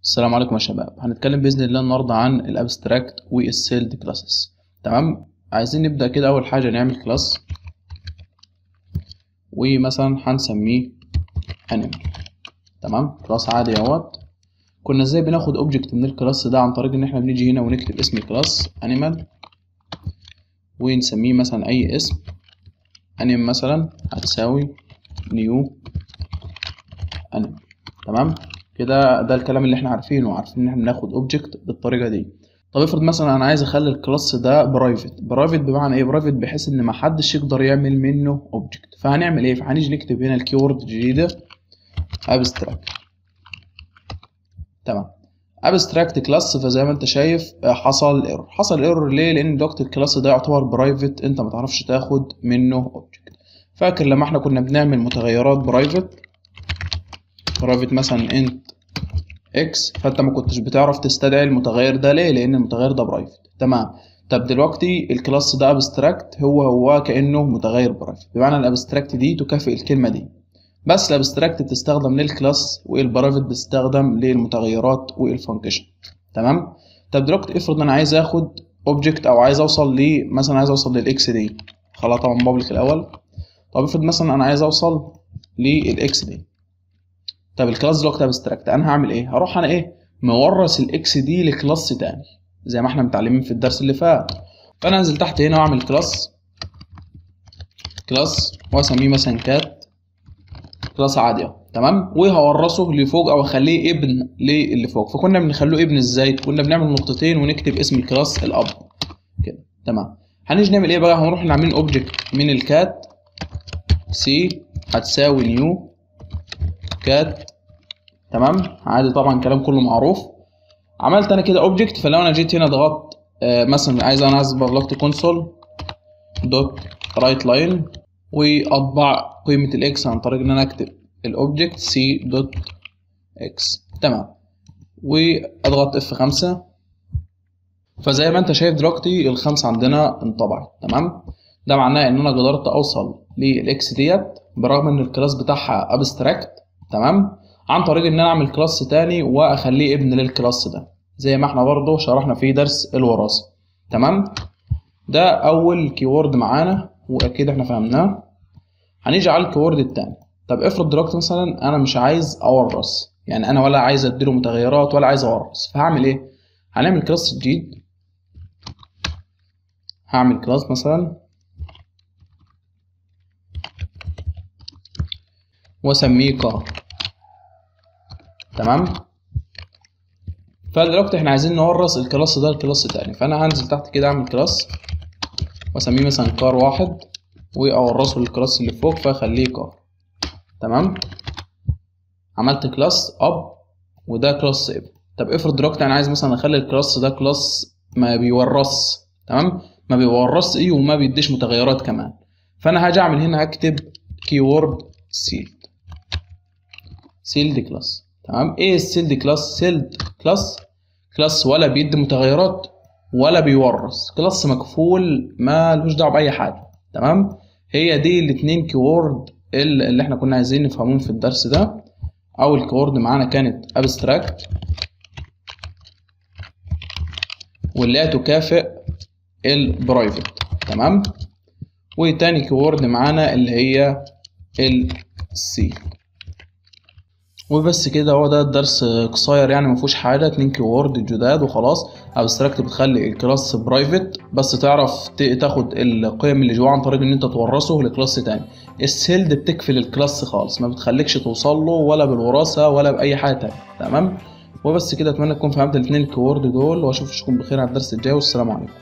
السلام عليكم يا شباب هنتكلم باذن الله النهارده عن الابستراكت والسيلد كلاسز تمام عايزين نبدا كده اول حاجه نعمل كلاس ومثلا هنسميه انيمال تمام كلاس عادي اهوت كنا ازاي بناخد اوبجكت من الكلاس ده عن طريق ان احنا بنيجي هنا ونكتب اسم الكلاس انيمال ونسميه مثلا اي اسم انيم مثلا هتساوي نيو انيمال تمام كده ده الكلام اللي احنا عارفينه عارفين ان احنا بناخد اوبجكت بالطريقه دي طب افرض مثلا انا عايز اخلي الكلاس ده برايفت برايفت بمعنى ايه برايفت بحيث ان ما حدش يقدر يعمل منه اوبجكت فهنعمل ايه فهنيجي نكتب هنا الكيورد الجديده ابستراكت تمام ابستراكت كلاس فزي ما انت شايف حصل ايرور حصل ايرور ليه لان دوت الكلاس ده يعتبر برايفت انت ما تعرفش تاخد منه اوبجكت فاكر لما احنا كنا بنعمل متغيرات برايفت برايفت مثلا انت اكس فانت ما كنتش بتعرف تستدعي المتغير ده ليه لان المتغير ده برايفت تمام طب دلوقتي الكلاس ده ابستراكت هو هو كانه متغير برايفت بمعنى الابستراكت دي تكافئ الكلمه دي بس الابستراكت بتستخدم للكلاس والبرايفت بتستخدم للمتغيرات والفانكشن تمام طب دلوقتي افرض انا عايز اخد اوبجكت او عايز اوصل ل مثلا عايز اوصل للاكس دي خلاص طبعا بابليك الاول طب افرض مثلا انا عايز اوصل للاكس دي طب الكلاس دلوقتي ابستراكت انا هعمل ايه هروح انا ايه مورث الاكس دي لكلاس تاني زي ما احنا متعلمين في الدرس اللي فات فانا انزل تحت هنا واعمل كلاس كلاس واسميه مثلا كات كلاس عادي اهو تمام وهورثه لفوق او اخليه ابن للي فوق فكنا بنخليه ابن ازاي كنا بنعمل نقطتين ونكتب اسم الكلاس الاب كده تمام هنيجي نعمل ايه بقى هنروح نعمل اوبجكت من الكات سي هتساوي نيو كات تمام عادي طبعا كلام كله معروف عملت انا كده اوبجكت فلو انا جيت هنا ضغطت آه مثلا عايز انا عايز بغلقت كونسول دوت رايت لاين واطبع قيمه الاكس عن طريق ان انا اكتب الاوبجكت سي دوت اكس تمام واضغط اف 5 فزي ما انت شايف دلوقتي الخمسه عندنا انطبعت تمام ده معناه ان انا قدرت اوصل للاكس ديت برغم ان الكلاس بتاعها ابستراكت تمام عن طريق ان انا اعمل كلاس تاني واخليه ابن للكلاس ده زي ما احنا برضو شرحنا في درس الوراثه تمام ده اول كيورد معانا واكيد احنا فهمناه هنيجي على الكيورد التاني طب افرض دلوقتي مثلا انا مش عايز اورث يعني انا ولا عايز اديله متغيرات ولا عايز اورث فهعمل ايه هنعمل كلاس جديد هعمل كلاس مثلا واسميه كار تمام فدلوقتي احنا عايزين نورث الكلاس ده لكلاس تاني فانا هنزل تحت كده اعمل كلاس واسميه مثلا كار واحد واورثه للكلاس اللي فوق فاخليه كار تمام عملت كلاس اب وده كلاس اب طب افرض دلوقتي انا عايز مثلا اخلي الكلاس ده كلاس ما بيورث تمام ما بيورث ايه وما بيديش متغيرات كمان فانا هاجي اعمل هنا هكتب كيورد سيلد سيلد كلاس تمام ايه السيلد كلاس سيلد كلاس كلاس ولا بيدي متغيرات ولا بيورث كلاس مكفول ما لهوش دعوه باي حاجه تمام هي دي الاثنين كيورد اللي احنا كنا عايزين نفهمهم في الدرس ده اول كيورد معانا كانت ابستراكت واللي هي تكافئ البرايفت تمام وتاني كيورد معانا اللي هي السي وبس كده هو ده الدرس قصير يعني مفيهوش حاجه اتنين كيورد جداد وخلاص ابستراكت بتخلي الكلاس برايفت بس تعرف تاخد القيم اللي جواه عن طريق ان انت تورثه لكلاس تاني السيلد بتكفل الكلاس خالص ما بتخليكش توصل له ولا بالوراثه ولا باي حاجه تانية تمام وبس كده اتمنى تكون فهمت الاتنين كيورد دول واشوفكم بخير على الدرس الجاي والسلام عليكم